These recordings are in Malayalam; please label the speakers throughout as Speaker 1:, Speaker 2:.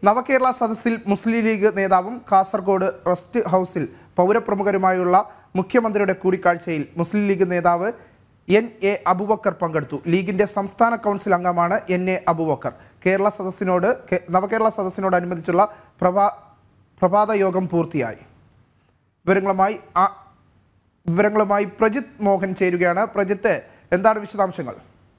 Speaker 1: നവകേരള സദസ്സിൽ മുസ്ലിം ലീഗ് നേതാവും കാസർഗോഡ് റെസ്റ്റ് ഹൗസിൽ പൗരപ്രമുഖരുമായുള്ള മുഖ്യമന്ത്രിയുടെ കൂടിക്കാഴ്ചയിൽ മുസ്ലിം ലീഗ് നേതാവ് എൻ എ അബുബക്കർ പങ്കെടുത്തു ലീഗിന്റെ സംസ്ഥാന കൗൺസിൽ അംഗമാണ് എൻ എ അബുബക്കർ കേരള സദസ്സിനോട് കേ- നവകേരള സദസ്സിനോടനുബന്ധിച്ചുള്ള പ്രഭാ പ്രഭാത യോഗം പൂർത്തിയായി വിവരങ്ങളുമായി ആ വിവരങ്ങളുമായി പ്രജിത്ത് മോഹൻ ചേരുകയാണ് പ്രജിത്ത് എന്താണ് വിശദാംശങ്ങൾ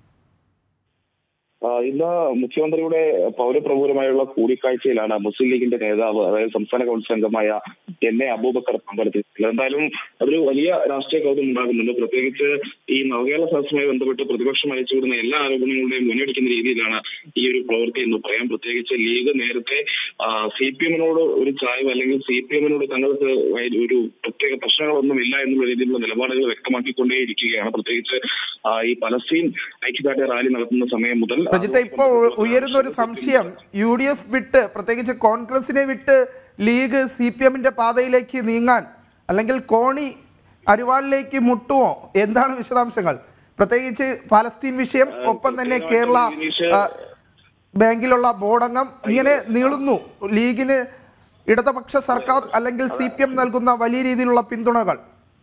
Speaker 2: ആ, ഇന്ന് മുഖ്യമന്ത്രിയുടെ പൗരപ്രമുഖരുമായുള്ള കൂടിക്കാഴ്ചയിലാണ് മുസ്ലിം ലീഗിന്റെ നേതാവ് അതായത് സംസ്ഥാന കൗൺസിൽ അംഗമായ എൻ എ അബൂബക്കർ പങ്കെടുത്തിട്ടുള്ളത് എന്തായാലും അതൊരു വലിയ രാഷ്ട്രീയ കൗതുകം ഉണ്ടാകുന്നുണ്ട് പ്രത്യേകിച്ച് ഈ നവകേരള സദസ്സുമായി ബന്ധപ്പെട്ട് പ്രതിപക്ഷം അയച്ചുവിടുന്ന എല്ലാ ആരോപണങ്ങളുടെയും മുന്നടിക്കുന്ന രീതിയിലാണ് ഈ ഒരു പ്രവൃത്തി എന്ന് പറയാം പ്രത്യേകിച്ച് ലീഗ് നേരത്തെ സി പി എമ്മിനോട് ഒരു ചായ്വ് അല്ലെങ്കിൽ സി പി എമ്മിനോട് തങ്ങൾക്ക് വയ- ഒരു പ്രത്യേക പ്രശ്നങ്ങളൊന്നും ഇല്ല എന്നുള്ള രീതിയിലുള്ള നിലപാടുകൾ വ്യക്തമാക്കിക്കൊണ്ടേയിരിക്കുകയാണ് പ്രത്യേകിച്ച് ആ, ഈ പലസ്തീൻ ഐക്യദാർഢ്യ റാലി നടത്തുന്ന സമയം മുതൽ
Speaker 1: പ്രജിത്ത് ഇപ്പോൾ ഉയരുന്ന ഒരു സംശയം യു ഡി എഫ് വിട്ട് പ്രത്യേകിച്ച് കോൺഗ്രസിനെ വിട്ട് ലീഗ് സി പി എമ്മിന്റെ പാതയിലേക്ക് നീങ്ങാൻ അല്ലെങ്കിൽ കോണി അരിവാളിലേക്ക് മുട്ടുമോ എന്താണ് വിശദാംശങ്ങൾ പ്രത്യേകിച്ച് പാലസ്തീൻ വിഷയം ഒപ്പം തന്നെ കേരള ആ, ബാങ്കിലുള്ള ബോർഡംഗം ഇങ്ങനെ നീളുന്നു ലീഗിന് ഇടതുപക്ഷ സർക്കാർ അല്ലെങ്കിൽ സി പി എം നൽകുന്ന വലിയ രീതിയിലുള്ള പിന്തുണകൾ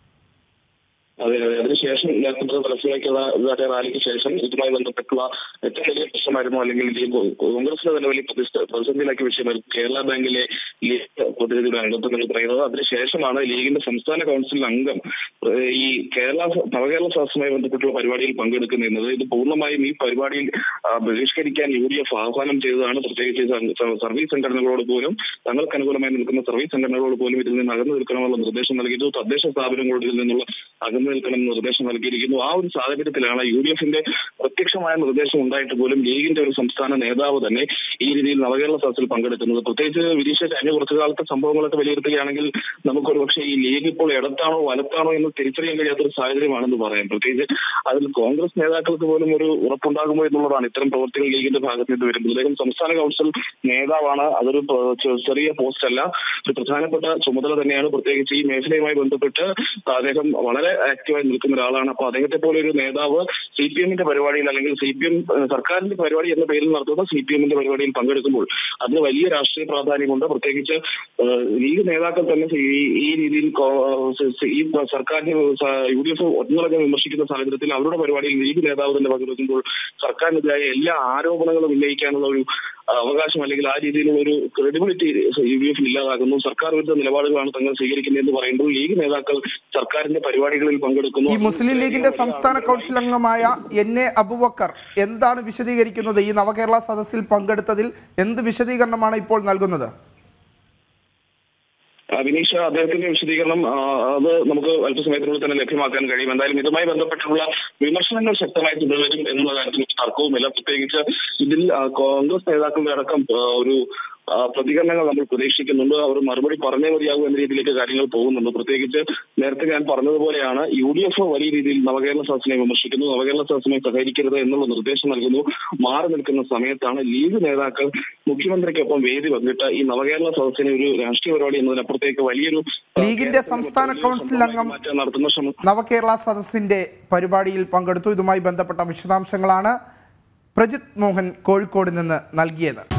Speaker 2: അതെ അതെ അതിനുശേഷം നേരത്തെ പലസ്തീനൈക്യദാർഢ്യ റാലിക്ക് ശേഷം ഇതുമായി ബന്ധപ്പെട്ടുള്ള ഏറ്റവും വലിയ പ്രശ്നമായിരുന്നു അല്ലെങ്കിൽ ഈ കോ- കോൺഗ്രസിന്റെ തന്നെ വലിയ പ്രതിഷ്ഠ പ്രതിസന്ധിയിലാക്കിയ വിഷയമായിരുന്നു കേരള ബാങ്കിലെ ലീഗ് പ്രതിനിധിയുടെ അംഗത്വം എന്ന് പറയുന്നത് അതിനുശേഷമാണ് ലീഗിന്റെ സംസ്ഥാന കൗൺസിൽ അംഗം ഏഹ്, ഈ കേരള നവകേരള സദസ്സുമായി ബന്ധപ്പെട്ടുള്ള പരിപാടിയിൽ പങ്കെടുക്കുന്നത് ഇത് പൂർണ്ണമായും ഈ പരിപാടിയിൽ ആ, ബഹിഷ്കരിക്കാൻ യു ഡി എഫ് ആഹ്വാനം ചെയ്തതാണ് പ്രത്യേകിച്ച് സം- സ- സർവീസ് സംഘടനകളോട് പോലും തങ്ങൾക്ക് അനുകൂലമായി നിൽക്കുന്ന സർവീസ് സംഘടനകളോട് പോലും ഇതിൽ നിന്ന് അകന്നു നിൽക്കണമെന്നുള്ള നിർദ്ദേശം നൽകിയിരുന്നു തദ്ദേശ സ്ഥാപനങ്ങളോട് ഇതിൽ നിന്നുള്ള അകന്നു നിൽക്കണമെന്ന് നിർദ്ദേശം നൽകിയിരിക്കുന്നു ആ ഒരു സാഹചര്യത്തിലാണ് യു ഡി എഫിന്റെ പ്രത്യക്ഷമായ നിർദ്ദേശം ഉണ്ടായിട്ട് പോലും ലീഗിന്റെ ഒരു സംസ്ഥാന നേതാവ് തന്നെ ഈ രീതിയിൽ നവകേരള സദസ്സിൽ പങ്കെടുക്കുന്നത് പ്രത്യേകിച്ച് വിരീക്ഷ കഴിഞ്ഞ കുറച്ചു കാലത്തെ സംഭവങ്ങളൊക്കെ വിലയിരുത്തുകയാണെങ്കിൽ നമുക്കൊരു പക്ഷേ ഈ ലീഗ് ഇപ്പോൾ ഇടത്താണോ വലത്താണോ എന്ന് തിരിച്ചറിയാൻ കഴിയാത്തൊരു സാഹചര്യമാണെന്ന് പറയാം പ്രത്യേകിച്ച് അതിൽ കോൺഗ്രസ് നേതാക്കൾക്ക് പോലും ഒരു ഉറപ്പുണ്ടാകുമോ എന്നുള്ളതാണ് ഇത്തരം പ്രവർത്തികൾ ലീഗിന്റെ ഭാഗത്ത് നിന്ന് വരുന്നത് അദ്ദേഹം സംസ്ഥാന കൗൺസിൽ നേതാവാണ് അതൊരു പ- ചെ- ചെറിയ പോസ്റ്റ് അല്ല ഒരു പ്രധാനപ്പെട്ട ചുമതല തന്നെയാണ് പ്രത്യേകിച്ച് ഈ മേഖലയുമായി ബന്ധപ്പെട്ട് അദ്ദേഹം വളരെ ആക്റ്റീവായി നിൽക്കുന്ന ഒരാളാണ് അപ്പൊ അദ്ദേഹത്തെ പോലെ ഒരു നേതാവ് സി പി എമ്മിന്റെ പരിപാടിയിൽ അല്ലെങ്കിൽ സി പി എം സർക്കാരിന്റെ പരിപാടി എന്ന പേരിൽ നടത്തുന്ന സി പി എമ്മിന്റെ പരിപാടിയിൽ പങ്കെടുക്കുമ്പോൾ അതിന് വലിയ രാഷ്ട്രീയ പ്രാധാന്യമുണ്ട് പ്രത്യേകിച്ച് ഏഹ്, ലീഗ് നേതാക്കൾ തന്നെ ഈ ഈ രീതിയിൽ കോ- ഈ സർക്കാരിനെ യു ഡി എഫ് ഒന്നടങ്കം വിമർശിക്കുന്ന സാഹചര്യത്തിൽ അവരുടെ പരിപാടിയിൽ ലീഗ് നേതാവ് തന്നെ പങ്കെടുക്കുമ്പോൾ സർക്കാരിനെതിരായ എല്ലാ ആരോപണങ്ങളും ഉന്നയിക്കാനുള്ള ഒരു ആ, അവകാശം അല്ലെങ്കിൽ ആ രീതിയിലുള്ള ഒരു ക്രെഡിബിലിറ്റി യു ഡി എഫിന് ഇല്ലാതാകുന്നു സർക്കാർ വിരുദ്ധ നിലപാടുകളാണ് തങ്ങൾ സ്വീകരിക്കുന്നതെന്ന് പറയുമ്പോൾ ലീഗ് നേതാക്കൾ സർക്കാരിന്റെ പരിപാടികളിൽ പങ്കെടുക്കുന്നു
Speaker 1: ഈ മുസ്ലിം ലീഗിന്റെ സംസ്ഥാന കൗൺസിൽ അംഗമായ എൻ എ അബുബക്കർ എന്താണ് വിശദീകരിക്കുന്നത് ഈ നവകേരള സദസ്സിൽ പങ്കെടുത്തതിൽ എന്ത് വിശദീകരണമാണ് ഇപ്പോൾ നൽകുന്നത്
Speaker 2: ആ, വിനീഷ് അദ്ദേഹത്തിന്റെ വിശദീകരണം ആ, അത് നമുക്ക് അല്പസമയത്തിനുള്ളിൽ തന്നെ ലഭ്യമാക്കാൻ കഴിയും എന്തായാലും ഇതുമായി ബന്ധപ്പെട്ടുള്ള വിമർശനങ്ങൾ ശക്തമായി തുടരും എന്നുള്ള കാര്യത്തിൽ തർക്കവുമില്ല പ്രത്യേകിച്ച് ഇതിൽ ആ, കോൺഗ്രസ് നേതാക്കളുടെ അടക്കം ആ, ഒരു ആ, പ്രതികരണങ്ങൾ നമ്മൾ പ്രതീക്ഷിക്കുന്നുണ്ട് അവർ മറുപടി പറഞ്ഞേ മതിയാകൂ എന്ന രീതിയിലേക്ക് കാര്യങ്ങൾ പോകുന്നുണ്ട് പ്രത്യേകിച്ച് നേരത്തെ ഞാൻ പറഞ്ഞതുപോലെയാണ് യു ഡി എഫ് വലിയ രീതിയിൽ നവകേരള സദസ്സിനെ വിമർശിക്കുന്നു നവകേരള സദസ്സിനെ സഹകരിക്കരുത് എന്നുള്ള നിർദ്ദേശം നൽകുന്നു മാറി നിൽക്കുന്ന സമയത്താണ് ലീഗ് നേതാക്കൾ മുഖ്യമന്ത്രിക്കൊപ്പം വേദി പങ്കിട്ട് ഈ നവകേരള സദസ്സിനെ ഒരു രാഷ്ട്രീയ പരിപാടി എന്നതിനപ്പുറത്തേക്ക് വലിയൊരു ആ,
Speaker 1: ലീഗിന്റെ സംസ്ഥാന
Speaker 2: വലിയൊരു
Speaker 1: കൗൺസിൽ അംഗം
Speaker 2: മാറ്റാൻ നടത്തുന്ന ശ്രമം
Speaker 1: നവകേരള സദസ്സിന്റെ പരിപാടിയിൽ പങ്കെടുത്തു ഇതുമായി ബന്ധപ്പെട്ട വിശദാംശങ്ങളാണ് പ്രജിത് മോഹൻ കോഴിക്കോട് നിന്ന് നൽകിയത്